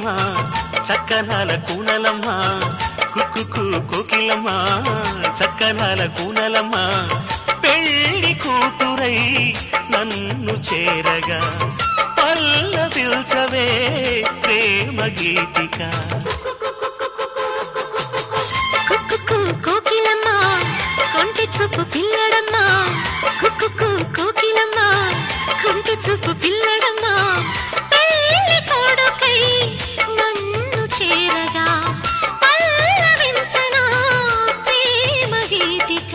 కోకిలమ్మ చక్కనాల కూనలమ్మ కుక్కు కోకిలమ్మ చక్కనాల కూనలమ్మ పెళ్లి కూతురై నన్ను చేరగా పల్లవిల్చవే ప్రేమ గీతిక కుక్కుకు కోకిలమ్మ కొంటి చూపు పిల్లడమ్మ కుక్కుకు కోకిలమ్మ కొంటి చూపు పిల్లడమ్మ పెళ్లి కొడుకై నన్ను చేరగా పల్లవించనా ప్రేమ గీతిక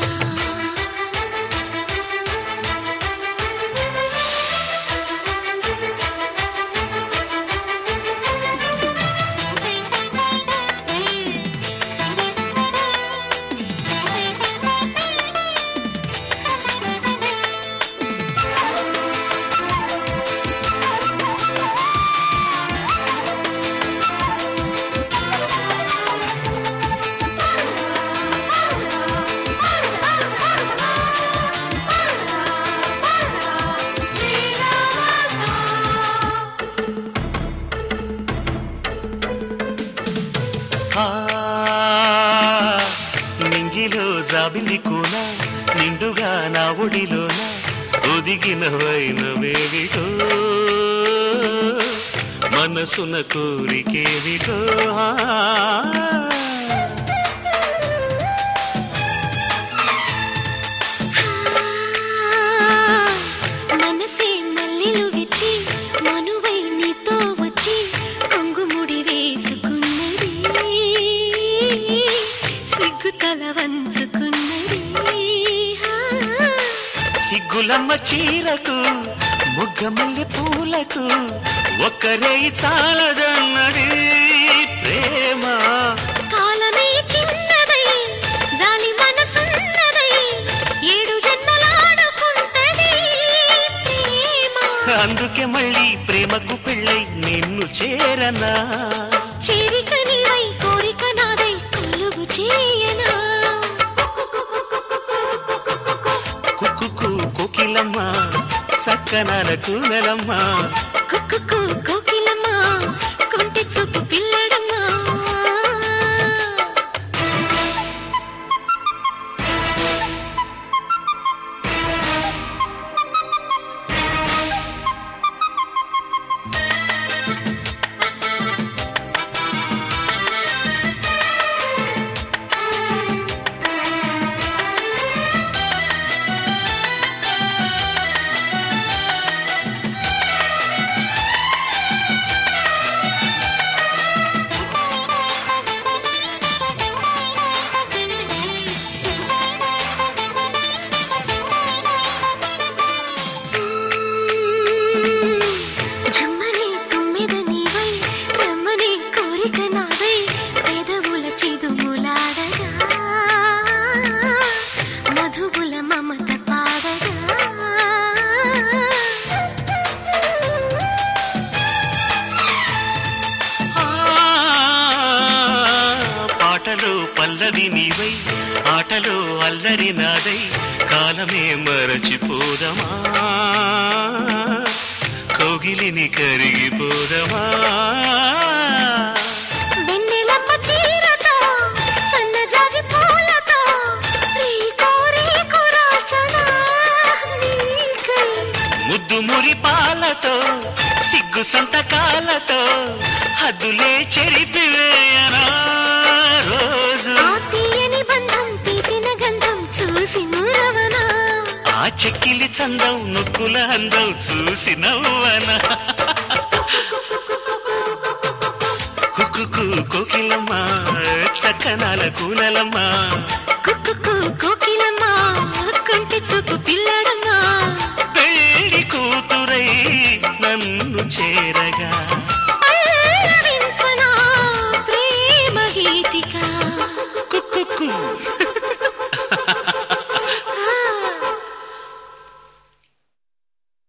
ఆ, నింగిలో జాబిలి కూన నిండుగా నా ఒడిలోన ఒదిగిన వైనవేవిటో మనసున కోరికేవిటో ఆ, మనసే మల్లెలు విచ్చి మనువై నీతో వచ్చి కొంగుముడి వేసుకున్నది సిగ్గు తల వంచుకున్నది సిగ్గులమ్మ చీరకు మొగ్గమల్లె పూలకు ఒక్కరే చాలదన్నది ప్రేమ కాలమే చిన్నదై జాలి మనసున్నదై ఏడు జన్మలాడుకుంటది ప్రేమ అందుకే మళ్ళీ ప్రేమకు పెళ్ళై నిన్ను చేరనా చేరిక నీవై కోరిక నాదై కొలువు చేయనా కుక్కు కోకిలమ్మ సక్కనాల కూనలమ్మ కుక్కుకు కోకిలమ్మ కొంటి చూపు పిల్లడమ్మ జుమ్మని తుమ్మెద నీవై రమ్మని కోరిక నాదై పెదవుల చిదుములాడగా మధువుల మమత పాడగా ఆ, పాటలో పల్లవి నీవై ఆటలో అల్లరి నాదై కాలమే మరచిపోదమా కోగిలిని కరిగిపోదమా వెన్నెలమ్మ చీరతో సన్నజాజి పూలతో రీకో రీకో రాచనా నీకై ముద్దు మురి పాలతో సిగ్గు సంతకాలతో హద్దులే చెరిపివేయనా రోజు ఆ తీయని బంధం తీసిన గంధం చూసి మురవనా ఆ చెక్కిలి చందం నొక్కుల అందం చూసి నవ్వన కుక్కు కోకిలమ్మ చక్కనాల కూనలమ్మ కుక్కుకు కోకిలమ్మ కొంటి చూపు పిల్లడమ్మ పెళ్లి కూతురై నన్ను చేరగా పల్లవించనా ప్రేమ గీతిక కుక్కు